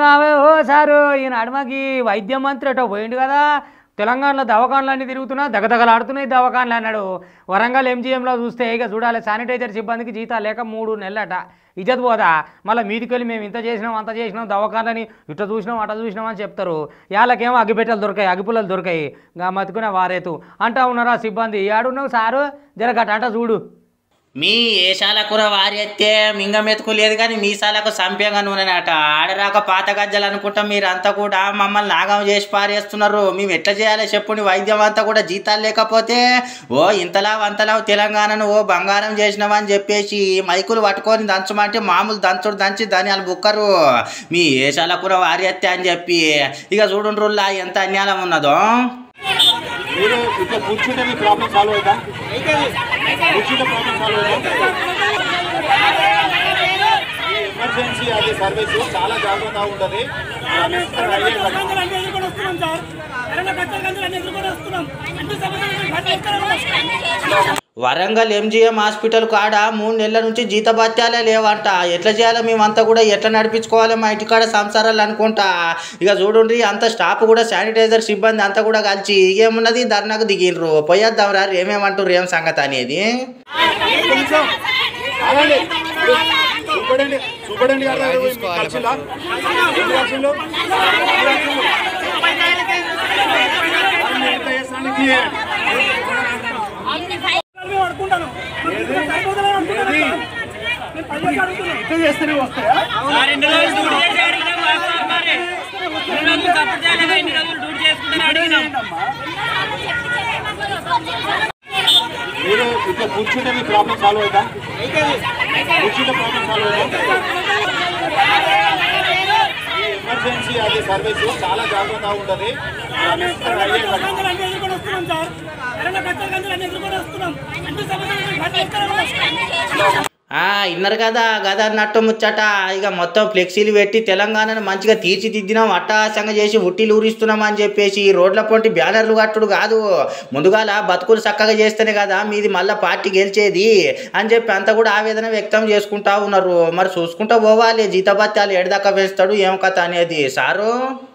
ఎట్లున్నావే ఓ sir ఈయన అడమకి వైద్య మంత్రి అటో పోయిండు కదా తెలంగాణలో దవాఖానలన్నీ తిరుగుతున్నా దగదగలాడుతున్నాయి దవాఖానలు అన్నాడు వరంగల్ ఎంజీఎంలో చూస్తే ఇక చూడాలి శానిటైజర్ సిబ్బందికి జీతాలు లేక మూడు నెలలట ఇజ్జత్ పోదా మళ్ళీ మీదికెళ్ళి మేము ఇంత చేసినాం అంత చేసినాం దవాఖానలని ఇట్లా చూసినాం అట్లా చూసినాం అని చెప్తారు వాళ్ళకేమో అగ్గిపెట్టెలు దొరికాయి అగ్గిపుల్లలు దొరికాయి ఇంకా మతుకునే వారేతు అంటా ఉన్నారా సిబ్బంది ఏడున్నావు సారు జరగట అంట చూడు మీ ఏషాల కూర వారియత్తే మింగ మెతుకు లేదు కానీ మీసాలకు సంపేగా నూనెనట ఆడరాక పాత గజ్జలు అనుకుంటా మీరంతా కూడా మమ్మల్ని నాగం చేసి పారేస్తున్నారు మేము ఎట్లా చేయాలో చెప్పుని వైద్యం అంతా కూడా జీతాలు లేకపోతే ఓ ఇంతలా వంతలా తెలంగాణను ఓ బంగారం చేసినావని చెప్పేసి మైకులు పట్టుకొని దంచమంటే మామూలు దంచుడు దంచి ధాన్యాలు బుక్కరు మీ ఏషాల కూర వారియత్తే అని చెప్పి ఇక చూడుండ్రుల్లా ఎంత అన్యాయం ఉన్నదో మీరు ఇట్లా కూర్చుంటే మీ ప్రాబ్లం సాల్వ్ అవుతా కూర్చుంటే ప్రాబ్లం సాల్వ్ అవుతా ఈ ఎమర్జెన్సీ అది సర్వీస్ చాలా జాగ్రత్తగా ఉంటుంది వరంగల్ ఎంజిఎం హాస్పిటల్ కాడ మూడు నెలల నుంచి జీతభత్యాలే లేవంట ఎట్లా చేయాలో మేమంతా కూడా ఎట్లా నడిపించుకోవాలి మా ఇంటికాడ సంసారాలు అనుకుంటా ఇక చూడండి అంత స్టాఫ్ కూడా శానిటైజర్ సిబ్బంది అంతా కూడా కలిసి ఏమున్నది ధర్నాకు దిగిండ్రు పోయేద్దాం రా ఏమేమంటారు ఏం సంగతి అనేది ఆగండి చూపడండి చూపడండి కదా ఖర్చులా ఎన్ని ఖర్చులు ఎంత చేస్తానికి ఇట్లా చేస్తేనే వస్తాయా మీరు ఇట్లా కూర్చుంటే మీ ప్రాబ్లం సాల్వ్ అవుతా కూర్చుంటే ప్రాబ్లం సాల్వ్ అవుతా ఈ ఎమర్జెన్సీ అది సర్వీస్ చాలా జాగ్రత్తగా ఉంటుంది ఆ ఇన్నరు కదా గదా అన్నట్టు ముచ్చట ఇక మొత్తం ఫ్లెక్సీలు పెట్టి తెలంగాణను మంచిగా తీర్చిదిద్దినాం అట్టహాసంగా చేసి ఉట్టిలు ఊరిస్తున్నాం అని చెప్పేసి రోడ్ల పొంటి బ్యానర్లు కట్టుడు కాదు ముందుగాల బతుకులు చక్కగా చేస్తేనే కదా మీది మళ్ళీ పార్టీ గెలిచేది అని చెప్పి అంతా కూడా ఆవేదన వ్యక్తం చేసుకుంటా ఉన్నారు మరి చూసుకుంటా పోవాలి జీతభత్యాలు ఎడదాకా వేస్తాడు ఏం కథ అనేది సారు